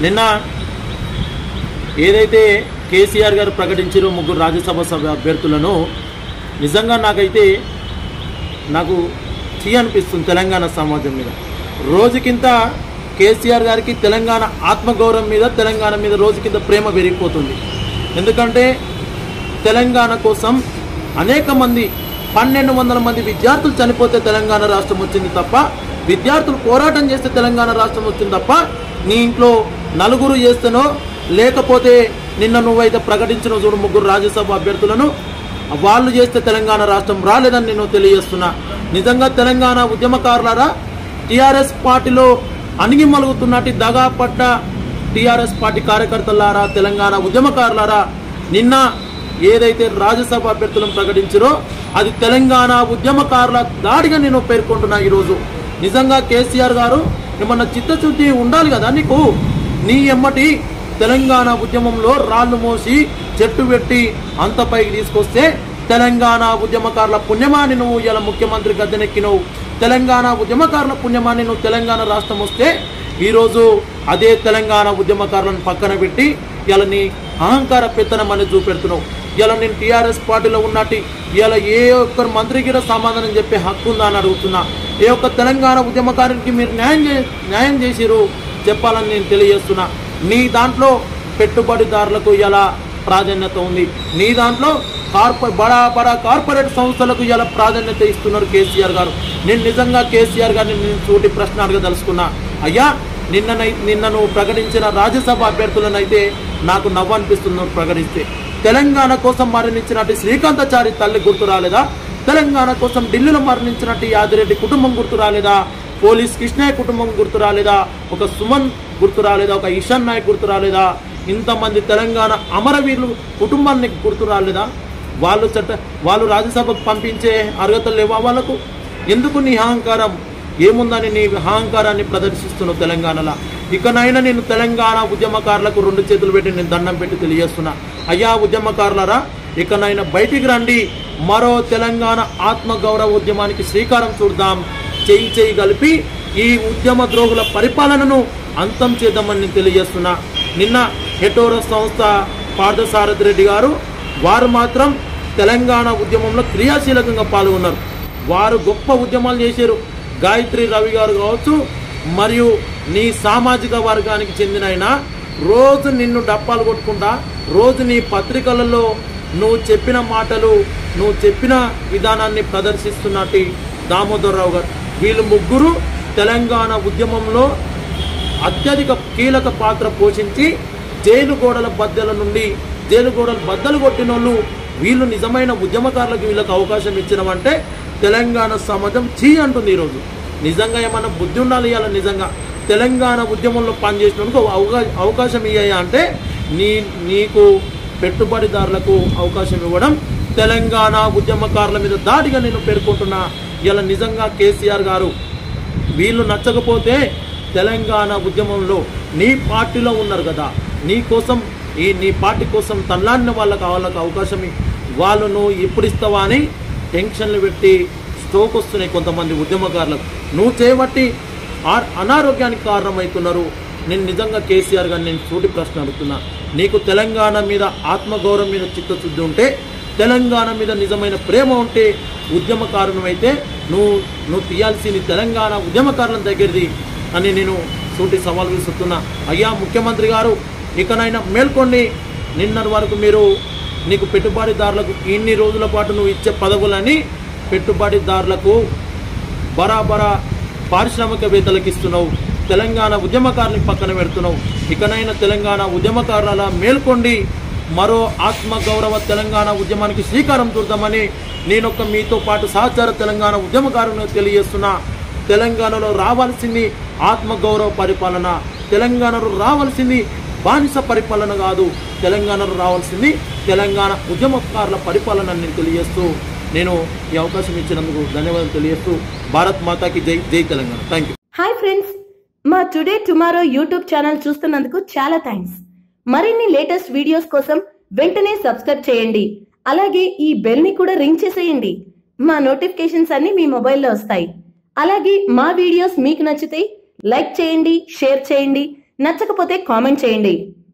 నిన్న ఏదైతే కేసీఆర్ గారు ప్రకటించారో ముగ్గురు రాజ్యసభ సభ అభ్యర్థులను నిజంగా నాకైతే నాకు చీ అనిపిస్తుంది తెలంగాణ సమాజం మీద రోజుకింత కేసీఆర్ గారికి తెలంగాణ ఆత్మగౌరవం మీద తెలంగాణ మీద రోజుకింత ప్రేమ పెరిగిపోతుంది ఎందుకంటే తెలంగాణ కోసం అనేక మంది పన్నెండు వందల మంది విద్యార్థులు చనిపోతే తెలంగాణ రాష్ట్రం వచ్చింది తప్ప విద్యార్థులు పోరాటం చేస్తే తెలంగాణ రాష్ట్రం వచ్చింది తప్ప నీ ఇంట్లో నలుగురు చేస్తేనో లేకపోతే నిన్న నువ్వైతే ప్రకటించిన చూడు ముగ్గురు రాజ్యసభ అభ్యర్థులను వాళ్ళు చేస్తే తెలంగాణ రాష్ట్రం రాలేదని నేను తెలియజేస్తున్నా నిజంగా తెలంగాణ ఉద్యమకారులారా టీఆర్ఎస్ పార్టీలో అణిగి మలుగుతున్నట్టు దగా పడ్డ టీఆర్ఎస్ పార్టీ కార్యకర్తలారా తెలంగాణ ఉద్యమకారులారా నిన్న ఏదైతే రాజ్యసభ అభ్యర్థులను ప్రకటించారో అది తెలంగాణ ఉద్యమకారుల దాడిగా నేను పేర్కొంటున్నా ఈరోజు నిజంగా కేసీఆర్ గారు ఏమన్నా చిత్తశుద్ధి ఉండాలి కదా నీకు నీ ఎమ్మటి తెలంగాణ ఉద్యమంలో రాళ్ళు మోసి చెట్టు పెట్టి అంత పైకి తీసుకొస్తే తెలంగాణ ఉద్యమకారుల పుణ్యమాని నువ్వు ఇలా ముఖ్యమంత్రి గద్దెనెక్కినవు తెలంగాణ ఉద్యమకారుల పుణ్యమాని నువ్వు తెలంగాణ రాష్ట్రం వస్తే ఈరోజు అదే తెలంగాణ ఉద్యమకారులను పక్కన పెట్టి ఇలా నీ అహంకార పెత్తనం అనేది చూపెడుతున్నావు ఇలా నేను టీఆర్ఎస్ పార్టీలో ఉన్నట్టు ఇలా ఏ ఒక్క మంత్రికి కూడా సమాధానం చెప్పే హక్కు ఉందా అని అడుగుతున్నా ఏ ఒక్క తెలంగాణ ఉద్యమకారునికి మీరు న్యాయం చే న్యాయం చేసిరు చెప్పాలని నేను తెలియజేస్తున్నా నీ దాంట్లో పెట్టుబడిదారులకు ఎలా ప్రాధాన్యత ఉంది నీ దాంట్లో కార్పొ బడా బడా కార్పొరేట్ సంస్థలకు ఇలా ప్రాధాన్యత ఇస్తున్నారు కేసీఆర్ గారు నేను నిజంగా కేసీఆర్ గారిని నేను చోటి ప్రశ్న అడగదలుచుకున్నా అయ్యా నిన్న నిన్న నువ్వు ప్రకటించిన రాజ్యసభ అభ్యర్థులనైతే నాకు నవ్వు అనిపిస్తుంది నువ్వు ప్రకటిస్తే తెలంగాణ కోసం మరణించినట్టు శ్రీకాంతాచారి తల్లి గుర్తు రాలేదా తెలంగాణ కోసం ఢిల్లీలో మరణించినట్టు యాదిరెడ్డి కుటుంబం గుర్తు రాలేదా పోలీస్ కృష్ణయ్య కుటుంబం గుర్తు రాలేదా ఒక సుమన్ గుర్తు రాలేదా ఒక ఇషాన్ నాయక్ గుర్తు రాలేదా ఇంతమంది తెలంగాణ అమరవీరులు కుటుంబాన్ని గుర్తు రాలేదా వాళ్ళు చట్ట వాళ్ళు రాజ్యసభకు పంపించే అర్హతలు లేవా వాళ్ళకు ఎందుకు నీ అహంకారం ఏముందని నీ అహంకారాన్ని ప్రదర్శిస్తున్నావు తెలంగాణలో ఇకనైనా నేను తెలంగాణ ఉద్యమకారులకు రెండు చేతులు పెట్టి నేను దండం పెట్టి తెలియజేస్తున్నా అయ్యా ఉద్యమకారులరా ఇకనైనా బయటికి రండి మరో తెలంగాణ ఆత్మగౌరవ ఉద్యమానికి శ్రీకారం చూద్దాం చేయి చేయి కలిపి ఈ ఉద్యమ ద్రోహుల పరిపాలనను అంతం చేద్దామని నేను తెలియజేస్తున్నా నిన్న హెటోర సంస్థ పార్థసారథి రెడ్డి గారు వారు మాత్రం తెలంగాణ ఉద్యమంలో క్రియాశీలకంగా పాల్గొన్నారు వారు గొప్ప ఉద్యమాలు చేశారు గాయత్రి రవి గారు కావచ్చు మరియు నీ సామాజిక వర్గానికి చెందిన ఆయన రోజు నిన్ను డప్పాలు కొట్టుకుంటా రోజు నీ పత్రికలలో నువ్వు చెప్పిన మాటలు నువ్వు చెప్పిన విధానాన్ని ప్రదర్శిస్తున్నట్టు దామోదరరావు గారు వీళ్ళు ముగ్గురు తెలంగాణ ఉద్యమంలో అత్యధిక కీలక పాత్ర పోషించి జైలు గోడల బద్దెల నుండి జైలు గోడల బద్దలు కొట్టిన వాళ్ళు వీళ్ళు నిజమైన ఉద్యమకారులకు వీళ్ళకి అవకాశం ఇచ్చినవంటే తెలంగాణ సమాజం చీ అంటుంది ఈరోజు నిజంగా ఏమన్నా బుద్ధి ఉండాలి ఇవాళ నిజంగా తెలంగాణ ఉద్యమంలో పనిచేసినందుకు అవకా అవకాశం ఇయ్యాయా అంటే నీ నీకు పెట్టుబడిదారులకు అవకాశం ఇవ్వడం తెలంగాణ ఉద్యమకారుల మీద దాడిగా నేను పేర్కొంటున్నా ఇలా నిజంగా కేసీఆర్ గారు వీళ్ళు నచ్చకపోతే తెలంగాణ ఉద్యమంలో నీ పార్టీలో ఉన్నారు కదా నీ కోసం ఈ నీ పార్టీ కోసం తల్లాడిన వాళ్ళకి వాళ్ళకి అవకాశం ఇ- వాళ్ళు నువ్వు ఎప్పుడు ఇస్తావా అని టెన్షన్లు పెట్టి స్ట్రోక్ వస్తున్నాయి కొంతమంది ఉద్యమకారులకు నువ్వు చేయబట్టి ఆ- అనారోగ్యానికి కారణమవుతున్నారు నేను నిజంగా కేసీఆర్ గారిని నేను సూటి ప్రశ్న అడుగుతున్నా నీకు తెలంగాణ మీద ఆత్మగౌరవం మీద చిత్తశుద్ధి ఉంటే తెలంగాణ మీద నిజమైన ప్రేమ ఉంటే ఉద్యమకారునమైతే నువ్వు నువ్వు తీయాల్సింది తెలంగాణ ఉద్యమకారుల దగ్గరది అని నేను సూటి సవాల్ విసురుతున్నా అయ్యా ముఖ్యమంత్రి గారు ఇకనైనా మేల్కొండి నిన్నటి వరకు మీరు నీకు పెట్టుబడిదారులకు ఇన్ని రోజుల పాటు నువ్వు ఇచ్చే పదవులని పెట్టుబడిదారులకు బరాబరా పారిశ్రామికవేత్తలకు ఇస్తున్నావు తెలంగాణ ఉద్యమకారుని పక్కన పెడుతున్నావు ఇకనైనా తెలంగాణ ఉద్యమకారుల మేల్కొండి మరో ఆత్మగౌరవ తెలంగాణ ఉద్యమానికి శ్రీకారం చుడదామని నేనొక్క మీతో పాటు సహచార తెలంగాణ ఉద్యమకారులను తెలియజేస్తున్నా తెలంగాణలో రావాల్సింది ఆత్మగౌరవ పరిపాలన తెలంగాణలో రావాల్సింది బానిస పరిపాలన కాదు తెలంగాణలో రావాల్సింది తెలంగాణ ఉద్యమకారుల పరిపాలన అని నేను తెలియజేస్తూ నేను ఈ అవకాశం ఇచ్చినందుకు ధన్యవాదాలు తెలియజేస్తూ భారత్ మాతాకి జై జై Telangana thank you hi friends మా టుడే టుమారో యూట్యూబ్ ఛానల్ చూస్తున్నందుకు చాలా థ్యాంక్స్ మరిన్ని లేటెస్ట్ వీడియోస్ కోసం వెంటనే సబ్స్క్రైబ్ చేయండి అలాగే ఈ బెల్ ని కూడా రింగ్ చేసేయండి మా నోటిఫికేషన్స్ అన్ని మీ మొబైల్లో వస్తాయి అలాగే మా వీడియోస్ మీకు నచ్చితే లైక్ చేయండి షేర్ చేయండి నచ్చకపోతే కామెంట్ చేయండి